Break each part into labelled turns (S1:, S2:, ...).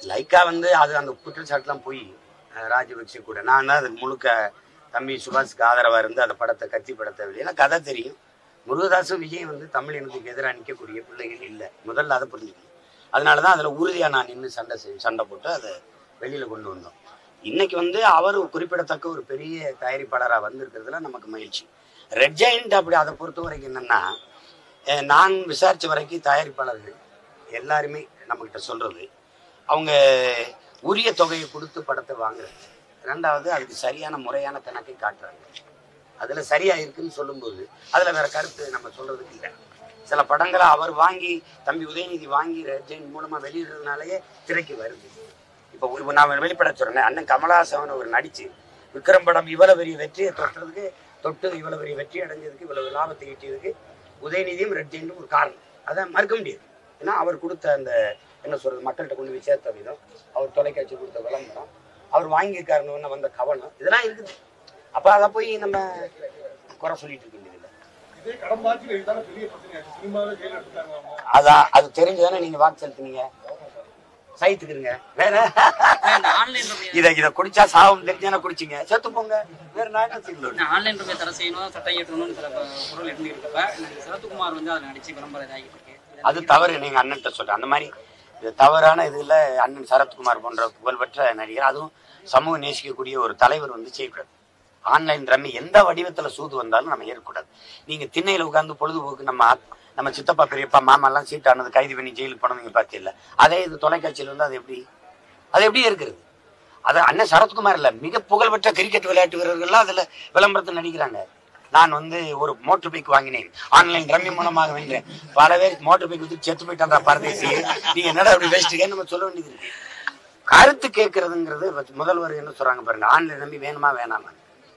S1: Lyca வந்து அது அந்த குற்றச்சாட்டுலாம் போய் அஹ், ராஜபக்சே கூட நான் தான் அது முழுக்க தம்பி சுபாஷுக்கு ஆதரவா இருந்து அந்த படத்தை கத்தி படத்தை வெளியே கதை தெரியும் முருகதாசும் விஜய் வந்து தமிழ் இனத்துக்கு எதிராக நிற்கக்கூடிய பிள்ளைகள் இல்லை முதல்ல அதை புரிஞ்சுக்கணும் அதனால தான் அதில் உறுதியாக நான் நின்று சண்டை செய்- சண்டை போட்டு அதை வெளியில் கொண்டு வந்தோம் இன்னைக்கு வந்து அவர் குறிப்பிடத்தக்க ஒரு பெரிய தயாரிப்பாளராக வந்திருக்கிறதுல நமக்கு மகிழ்ச்சி ரெட் ஜெயிண்ட் அப்படி அதை பொறுத்த வரைக்கும் என்னன்னா அஹ், நான் விசாரிச்ச வரைக்கும் தயாரிப்பாளர்கள் எல்லாருமே நம்மக்கிட்ட சொல்றது அவங்க உரிய தொகையை கொடுத்து படத்தை வாங்குறது ரெண்டாவது அதுக்கு சரியான முறையான கணக்கை காட்டுறாங்க அதுல சரியா இருக்குன்னு சொல்லும்போது அதுல வேற கருத்து நம்ம சொல்றதுக்கு இல்லை சில படங்களை அவர் வாங்கி தம்பி உதயநிதி வாங்கி ரெட் ஜெயின் மூலமா வெளியிடுறதுனாலயே திரைக்கு வருது இப்போ இப்போ நான் வெளிப்பட சொல்றேன் அண்ணன் கமலஹாசன் ஒரு நடிச்சு விக்ரம் படம் இவ்வளவு பெரிய வெற்றியை தொட்டுறதுக்கு தொட்டு இவ்வளவு பெரிய வெற்றி அடைஞ்சதுக்கு இவ்வளவு லாபத்தை ஈட்டியதுக்கு உதயநிதியும் ரெட் ஜெயினும் ஒரு காரணம் அதை மறுக்க முடியாது ஏன்னா அவர் கொடுத்த அந்த என்ன சொல்றது மக்கள்கிட்ட கொண்டு போய் சேர்த்த விதம் அவர் தொலைக்காட்சி கொடுத்த விளம்பரம் அவர் வாங்கியிருக்காருன்னு வந்த கவனம் இதெல்லாம் இருக்குது அப்ப அதை போய் நம்ம குறை சொல்லிட்டு இருக்க வேண்டியதில்லை
S2: இதே கடன் பாக்கியில் இதுதானே பெரிய பிரச்சனையாச்சு சினிமாவே கையில் எடுத்துட்டாங்க அவங்க
S1: அதான் அது தெரிஞ்சுதானே நீங்க வாக்கு செலுத்துனீங்க சைத்துக்குறீங்க வேற
S3: இந்த ஆன்லைன் ரூபாய்
S1: இத இத குடிச்சா சாவும் தெரிஞ்சானே குடிச்சீங்க செத்து போங்க வேற நான் என்ன செய்யணும்
S3: இந்த ஆன்லைன் ரூபாய் தடை செய்யணும் சட்டம் இயற்றணும்னு சில ப- குரல் இருந்துருக்கப்ப நடிகர் சரத்குமார் வந்து அதை நடிச்சு விளம்பரம் இதாகிட்டு இருக்கு இதை
S1: அது தவறு நீங்க அண்ணன்ட்ட சொல்றேன் அந்த மாதிரி இது தவறான இதுல அண்ணன் சரத்குமார் போன்ற புகழ்பெற்ற நடிகர் அதுவும் சமூக நேசிக்கக்கூடிய ஒரு தலைவர் வந்து செய்யக்கூடாது ஆன்லைன் ரம்மி எந்த வடிவத்துல சூது வந்தாலும் நம்ம ஏற்கக்கூடாது நீங்க திண்ணையில உட்கார்ந்து பொழுதுபோக்கு நம்ம ஆத்- நம்ம சித்தப்பா பெரியப்பா மாமா எல்லாம் சீட்டானது கைது பண்ணி ஜெயிலுக்கு போனவங்க பார்த்தீங்கல்ல அதே இது தொலைக்காட்சியில வந்து அது எப்படி அது எப்படி இருக்கிறது அது அண்ணன் சரத்குமார் இல்ல மிக புகழ்பெற்ற கிரிக்கெட் விளையாட்டு வீரர்கள்லாம் அதுல விளம்பரத்தில் நடிக்கிறாங்க நான் வந்து ஒரு மோட்டர் பைக் வாங்கினேன் ஆன்லைன் ரம்மி மூலமாக வென்றேன் பல பேர் மோட்டர் பைக் வந்து செத்து போயிட்டான்றா பரதேசி நீங்க என்னடா அப்படி பேசிட்டு நம்ம சொல்ல வேண்டியது இருக்கு கருத்து கேட்கறதுங்கிறது வச்சு- முதல்வர் என்ன சொல்றாங்க பாருங்க ஆன்லைன் ரம்மி வேணுமா வேணாமா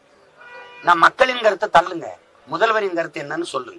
S1: நான் மக்களின் கருத்தை தள்ளுங்க முதல்வரின் கருத்து என்னன்னு சொல்லுங்க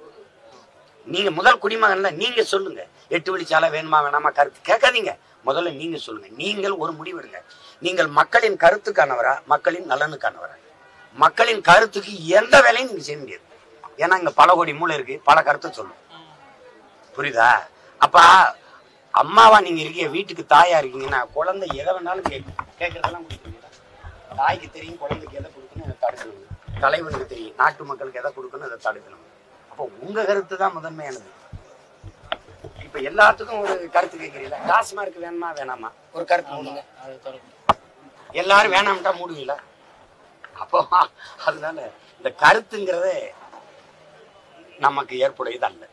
S1: நீங்க முதல் குடிமகன்ல நீங்க சொல்லுங்க எட்டு வழிச்சாலை வேணுமா வேணாமா கருத்து கேட்காதீங்க முதல்ல நீங்க சொல்லுங்க நீங்கள் ஒரு முடிவெடுங்க நீங்கள் மக்களின் கருத்துக்கானவரா மக்களின் நலனுக்கானவரா மக்களின் கருத்துக்கு எந்த வேலையும் நீங்க செய்ய முடியாது ஏன்னா இங்க பல கோடி மூளை இருக்கு பல கருத்தை சொல்லும் புரியுதா அப்ப அம்மாவா நீங்க இருக்கீங்க வீட்டுக்கு தாயா இருக்கீங்கன்னா குழந்தை எதை வேணாலும் கேட்கும் கேட்கறதெல்லாம் கொடுக்குறீங்களா தாய்க்கு தெரியும் குழந்தைக்கு எதை கொடுக்கணும் அதை தடுக்கணும் தலைவனுக்கு தெரியும் நாட்டு மக்களுக்கு எதை கொடுக்கணும் அதை தடுக்கணும் அப்போ உங்க கருத்து தான் முதன்மையானது இப்ப எல்லாத்துக்கும் ஒரு கருத்து கேட்கறீங்களா டாஸ்மார்க் வேணுமா வேணாமா ஒரு கருத்து மூடுங்க
S3: அது தொடரும்
S1: எல்லாரும் வேணாம்ட்டா மூடுவீங்களா அப்போ அதனால இந்த கருத்துங்கிறதே நமக்கு ஏற்புடையது அல்ல